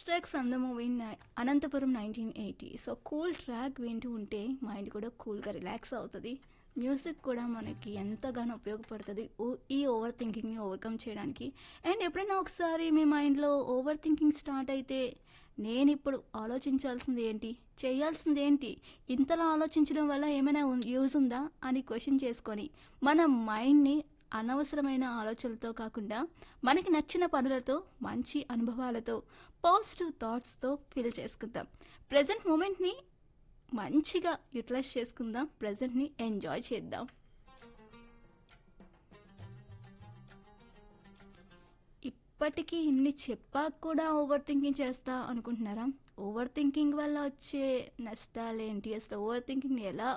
track from the movie Anantapuram nineteen eighty so cool track వింటూ ఉంటే mind కూడా కూల్గా రిలాక్స్ అవుతుంది మ్యూజిక్ కూడా మనకి ఎంతగానో ఉపయోగపడుతుంది ఓ- ఈ ఓవర్ థింకింగ్ని ఓవర్కమ్ చేయడానికి అండ్ ఎప్పుడైనా ఒకసారి మీ మైండ్లో ఓవర్ థింకింగ్ స్టార్ట్ అయితే నేను ఇప్పుడు ఆలోచించాల్సింది ఏంటి చేయాల్సింది ఏంటి ఇంతలా ఆలోచించడం వల్ల ఏమైనా యూజ్ ఉందా అని క్వశ్చన్ చేసుకొని మన మైండ్ని అనవసరమైన ఆలోచనలతో కాకుండా మనకి నచ్చిన పనులతో మంచి అనుభవాలతో పాజిటివ్ థాట్స్తో ఫిల్ చేసుకుందాం ప్రజెంట్ మూమెంట్ని మంచిగా యూటిలైజ్ చేసుకుందాం ప్రజెంట్ని ఎంజాయ్ చేద్దాం ఇప్పటికీ ఇన్ని చెప్పాక కూడా ఓవర్ థింకింగ్ చేస్తా అనుకుంటున్నారా ఓవర్ థింకింగ్ వల్ల వచ్చే నష్టాలు ఏంటి అసలు ఓవర్ థింకింగ్ ఎలా